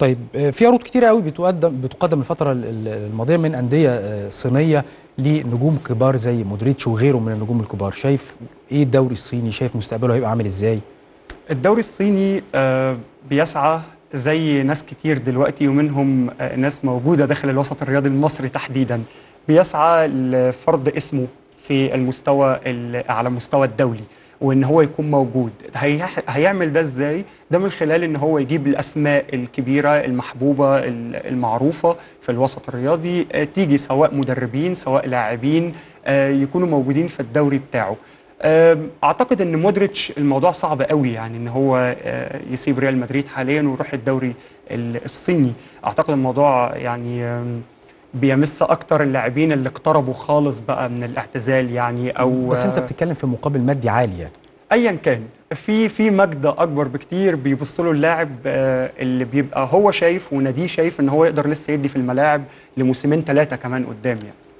طيب آه، في عروض كتيره قوي بتقدم بتقدم الفتره ال- ال- الماضيه من انديه آه، صينيه لنجوم كبار زي مودريتش وغيره من النجوم الكبار شايف ايه الدوري الصيني شايف مستقبله هيبقى عامل ازاي الدوري الصيني آه، بيسعى زي ناس كتير دلوقتي ومنهم آه، ناس موجودة داخل الوسط الرياضي المصري تحديدا بيسعى لفرض اسمه في المستوى ال- على مستوى الدولي وان هو يكون موجود هي هيعمل ده ازاي ده من خلال ان هو يجيب الاسماء الكبيره المحبوبه ال- المعروفه في الوسط الرياضي آه، تيجي سواء مدربين سواء لاعبين آه، يكونوا موجودين في الدوري بتاعه أم، اعتقد ان مودريتش الموضوع صعب قوي يعني ان هو آه، يسيب ريال مدريد حاليا ويروح الدوري ال- الصيني اعتقد الموضوع يعني آم، بيمس اكتر اللاعبين اللي اقتربوا خالص بقى من الاعتزال يعني او بس انت آه، بتتكلم في مقابل مادي عالي يعني ايا كان في في مجد اكبر بكتير بيبص له اللاعب آه، اللي بيبقى هو شايف وناديه شايف ان هو يقدر لسه يدي في الملاعب لموسمين ثلاثه كمان قدام يعني